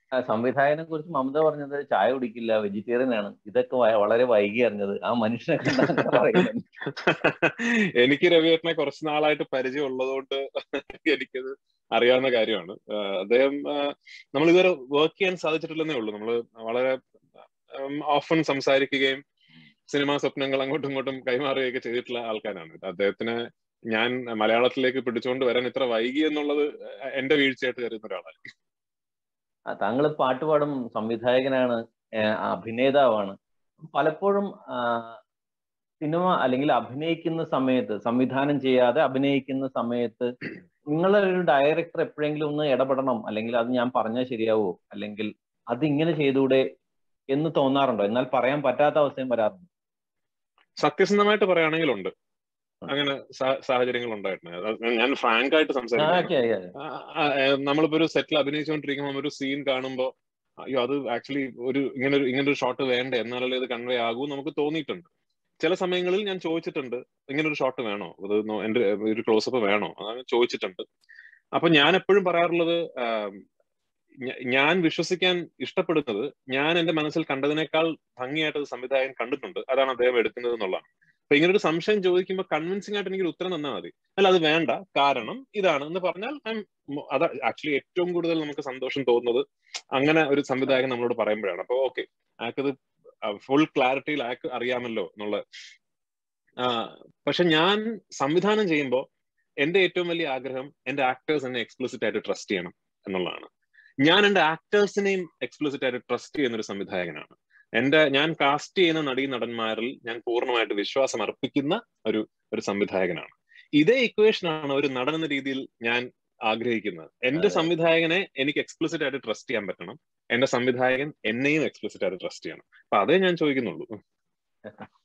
ആ, സംവിധായകനെ കുറിച്ച് മമത പറഞ്ഞത് ചായ കുടിക്കില്ല വെജിറ്റേറിയൻ ആണ് ഇതൊക്കെ വ- വളരെ വൈകി അറിഞ്ഞത് ആ മനുഷ്യനെ കണ്ടാ അങ്ങനെ പറയുന്നത് എനിക്ക് രവിയേട്ടനെ കുറച്ച് നാളായിട്ട് പരിചയം ഉള്ളതുകൊണ്ട് എനിക്കത് അറിയാവുന്ന കാര്യമാണ് ആഹ് അദ്ദേഹം നമ്മൾ ഇതുവരെ വർക്ക് ചെയ്യാൻ സാധിച്ചിട്ടില്ലെന്നേ ഉള്ളൂ നമ്മൾ വളരെ ഓഫൺ സംസാരിക്കുകയും സിനിമാ സ്വപ്നങ്ങൾ അങ്ങോട്ടും ഇങ്ങോട്ടും കൈമാറുകയൊക്കെ ചെയ്തിട്ടുള്ള ആൾക്കാരാണ് അദ്ദേഹത്തിന് ഞാൻ മലയാളത്തിലേക്ക് പിടിച്ചുകൊണ്ട് വരാൻ ഇത്ര വൈകി എന്നുള്ളത് എന്റെ വീഴ്ചയായിട്ട് കരുതുന്ന ഒരാളാണ് ആ, താങ്കൾ പാട്ടുപാടും സംവിധായകനാണ് ഏ, അഭിനേതാവാണ് പലപ്പോഴും ആ, സിനിമ അല്ലെങ്കിൽ അഭിനയിക്കുന്ന സമയത്ത് സംവിധാനം ചെയ്യാതെ അഭിനയിക്കുന്ന സമയത്ത് നിങ്ങളൊരു ഡയറക്ടർ എപ്പോഴെങ്കിലും ഒന്ന് ഇടപെടണം അല്ലെങ്കിൽ അത് ഞാൻ പറഞ്ഞാൽ ശരിയാവോ അല്ലെങ്കിൽ അത് ഇങ്ങനെ ചെയ്തൂടെ എന്ന് തോന്നാറുണ്ടോ എന്നാൽ പറയാൻ പറ്റാത്ത അവസ്ഥയും വരാറുണ്ട് സത്യസന്ധമായിട്ട് പറയുകയാണെങ്കിൽ ഉണ്ട് അങ്ങനെ സാ- സാഹചര്യങ്ങൾ ഉണ്ടായിട്ടുണ്ട് അത് ഞാൻ ഫ്രാങ്ക് ആയിട്ട് ആ, സംസാരിക്കുകയാണ് ഓക്കെ, ഓക്കെ. ആ, ആ, ഏ, നമ്മളിപ്പോ ഒരു സെറ്റിൽ അഭിനയിച്ചുകൊണ്ടിരിക്കുമ്പോൾ ഒരു സീൻ കാണുമ്പോ അയ്യോ അത് ആക്ച്വലി ഒരു ഇങ്ങനെ ഒരു ഇങ്ങനെ ഒരു ഷോട്ട് വേണ്ടേ എന്നാലല്ലേ ഇത് കൺവേ ആകൂ നമുക്ക് തോന്നിയിട്ടുണ്ട് ചില സമയങ്ങളിൽ ഞാൻ ചോദിച്ചിട്ടുണ്ട് ഇങ്ങനെ ഒരു ഷോട്ട് വേണോ അത് നോ- എന്റെ ഒരു ക്ലോസപ്പ് വേണോ അങ്ങനെ ചോദിച്ചിട്ടുണ്ട് അപ്പൊ ഞാൻ എപ്പോഴും പറയാറുള്ളത് ആം, ഞ- ഞാൻ വിശ്വസിക്കാൻ ഇഷ്ടപ്പെടുന്നത് ഞാൻ എന്റെ മനസ്സിൽ കണ്ടതിനേക്കാൾ ഭംഗിയായിട്ട് അത് സംവിധായകൻ കണ്ടിട്ടുണ്ട് അതാണ് അദ്ദേഹം എടുക്കുന്നത് എന്നുള്ളതാണ് അപ്പൊ ഇങ്ങനെ ഒരു സംശയം ചോദിക്കുമ്പോൾ കൺവിൻസിംഗ് ആയിട്ട് എനിക്ക് ഒരു ഉത്തരം തന്നാൽ മതി അല്ല അത് വേണ്ട കാരണം ഇതാണ് എന്ന് പറഞ്ഞാൽ I'm- മ- അത് ആക്ച്വലി ഏറ്റവും കൂടുതൽ നമുക്ക് സന്തോഷം തോന്നുന്നത് അങ്ങനെ ഒരു സംവിധായകൻ നമ്മളോട് പറയുമ്പോഴാണ് അപ്പൊ ഓക്കെ അയാൾക്കത് ഫുൾ ക്ലാരിറ്റിയിൽ അയാൾക്ക് അറിയാമല്ലോ എന്നുള്ള ആ, പക്ഷെ ഞാൻ സംവിധാനം ചെയ്യുമ്പോൾ എന്റെ ഏറ്റവും വലിയ ആഗ്രഹം എന്റെ ആക്ടേഴ്സ് എന്നെ എക്സ്പ്ലിസിറ്റ് ആയിട്ട് ട്രസ്റ്റ് ചെയ്യണം എന്നുള്ളതാണ് ഞാൻ എന്റെ ആക്ടേഴ്സിനെയും എക്സ്പ്ലിസിറ്റ് ആയിട്ട് ട്രസ്റ്റ് ചെയ്യുന്ന ഒരു സംവിധായകനാണ് എന്റെ ഞാൻ കാസ്റ്റ് ചെയ്യുന്ന നടീ നടന്മാരിൽ ഞാൻ പൂർണ്ണമായിട്ട് വിശ്വാസം അർപ്പിക്കുന്ന ഒരു ഒരു സംവിധായകനാണ് ഇതേ ഇക്വേഷൻ ആണ് ഒരു നടൻ എന്ന രീതിയിൽ ഞാൻ ആഗ്രഹിക്കുന്നത് എന്റെ അതെ. സംവിധായകനെ എനിക്ക് എക്സ്പ്ലിസിറ്റ് ആയിട്ട് ട്രസ്റ്റ് ചെയ്യാൻ പറ്റണം എന്റെ സംവിധായകൻ എന്നെയും എക്സ്പ്ലിസിറ്റ് ആയിട്ട് ട്രസ്റ്റ് ചെയ്യണം അപ്പൊ അതേ ഞാൻ ചോദിക്കുന്നുള്ളൂ